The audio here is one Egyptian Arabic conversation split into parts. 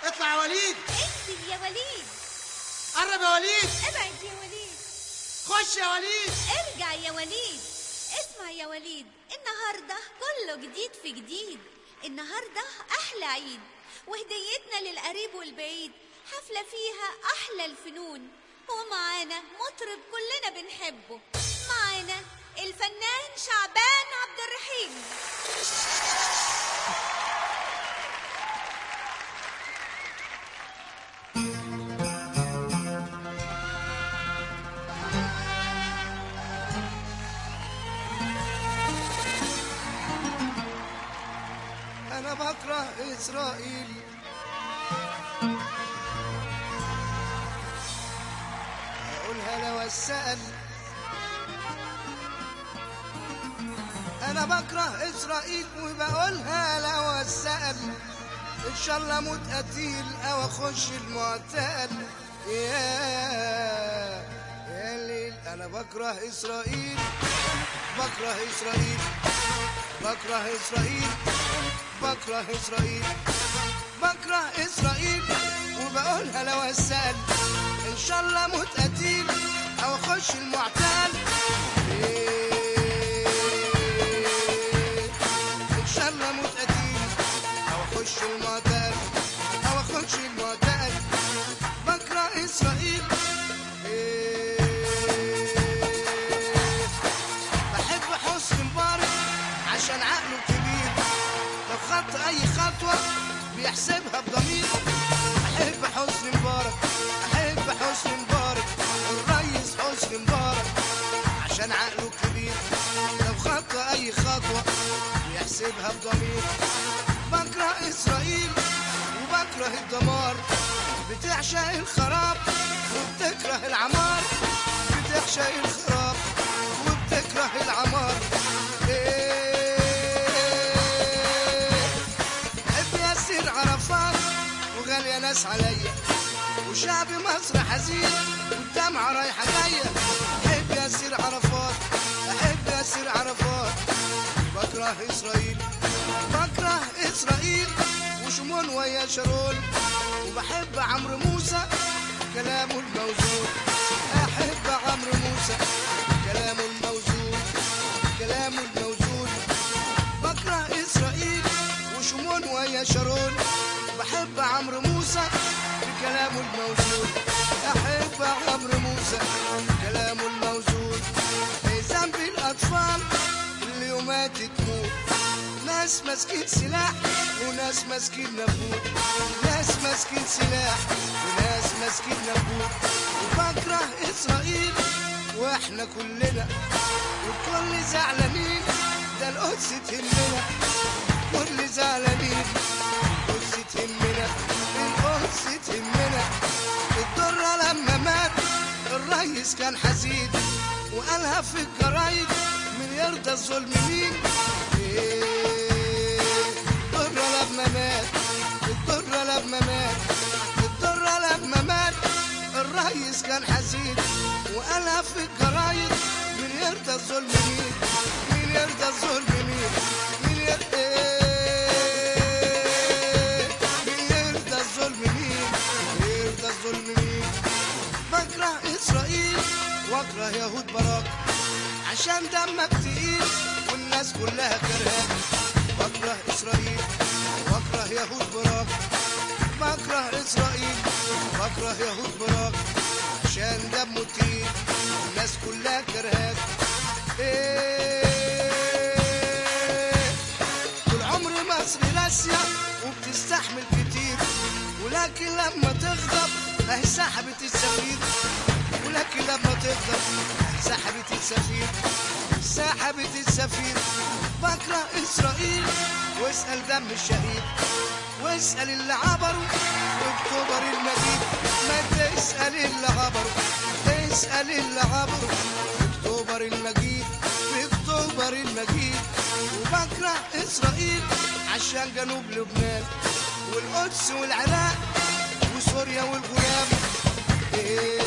اطلع يا وليد انزل يا وليد قرب يا وليد ابعد يا وليد خش يا وليد ارجع يا وليد اسمع يا وليد النهارده كله جديد في جديد النهارده احلى عيد وهديتنا للقريب والبعيد حفله فيها احلى الفنون ومعانا مطرب كلنا بنحبه معانا الفنان شعبان عبد الرحيم انا بكره اسرائيل اقولها لو اسال انا بكره اسرائيل وبقولها لو اسال ان شاء الله اموت قتيل او اخش المعتقل يا يا ليل انا بكره اسرائيل بكره اسرائيل بكره اسرائيل بكره اسرائيل بكره اسرائيل وبقولها لو اسال ان شاء الله اموت قتيل او اخش المعتقل إيه، ان شاء الله اموت قتيل او اخش المعتقل او اخش المعتقل بكره اسرائيل إيه، بحب حسني مبارك عشان عقله كبير لو خط اي خطوه بيحسبها بضمير احب حسني مبارك احب حسني مبارك الريس حسني مبارك عشان عقله كبير لو خط اي خطوه بيحسبها بضمير بكره اسرائيل وبكره الدمار بتعشق الخراب وبتكره العمار بتعشق الخراب وبتكره العمار إيه حب ياسر عرفات وغالية ناس عليا وشعب مصر حزين والدمعة رايحة جاية أحب ياسر عرفات أحب ياسر عرفات بكره إسرائيل بكره إسرائيل وشمون ويا شارون وبحب عمرو موسى كلامه الموزون أحب عمرو موسى كلامه الموزون كلامه الموزون بكره إسرائيل وشمون ويا شارون بحب عمرو موسى بكلامه الموزون أحب عمرو موسى كلامه الموزون في ذنب الأطفال اللي يومات تموت ناس ماسكين سلاح وناس ماسكين نبوت ناس ماسكين سلاح وناس ماسكين نبوت وبكره إسرائيل واحنا كلنا والكل زعلانين ده القدس تهمنا كل زعلانين القدس تهمنا القدس تهمنا الدرة لما مات الريس كان حزين وقالها في الجرايد من يرضى الظلم مين إيه، الدرة لما مات الدرة لما مات الدرة لما مات الريس كان حزين وقالها في الجرايد من يرضى الظلم مين مين يرضى الظلم مين مين يرضى مين يرضى الظلم مين مين يرضى الظلم مين بكره اسرائيل واكره يهود براك عشان دمك تقيل والناس كلها كرهاك بكره اسرائيل واكره يهود براك بكره اسرائيل بكره يهود براك عشان دمه تقيل والناس كلها كرهاك إيه طول عمر مصر راسية وبتستحمل كتير ولكن لما تغضب اهي سحبت السفير ولكن لما تغضب اهي سحبت السفير سحبت السفير بكره اسرائيل واسأل دم الشهيد واسأل اللي عبروا اكتوبر المجيد ما تسأل اللي عبروا اسأل اللي عبروا اكتوبر المجيد في اكتوبر المجيد وبكره اسرائيل عشان جنوب لبنان والقدس والعراق وسوريا والغلام إيه،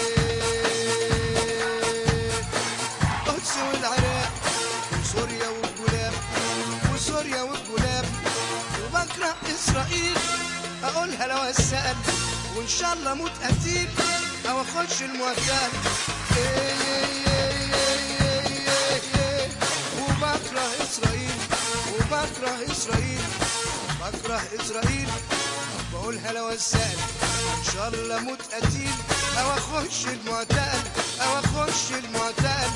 القدس والعراق وسوريا والغلام وسوريا والغلام وبكره اسرائيل اقولها لو اسال وان شاء الله اموت قتيل او اخش المعتقل وبكره اسرائيل وبكره اسرائيل بكره اسرائيل بقولها لو اسال ان شاء الله اموت قتيل او اخش المعتقل او اخش المعتقل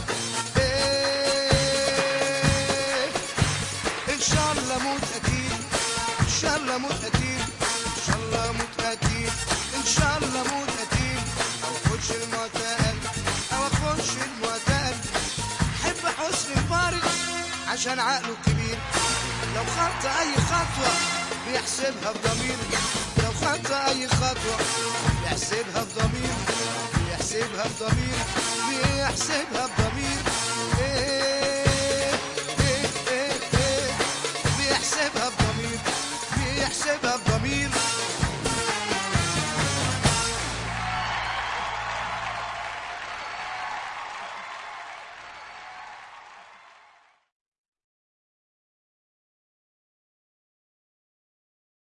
إيه ان شاء الله اموت قتيل ان شاء الله اموت قتيل ان شاء الله اموت قتيل ان شاء الله اموت قتيل او اخش المعتقل او اخش المعتقل حب حسن مبارك عشان عقله كبير لو خط اي خطوه بيحسبها بضمير لو خط اي خطوه بيحسبها بضمير بيحسبها بضمير بيحسبها بضمير إيه إيه إيه إيه بيحسبها بضمير بيحسبها بضمير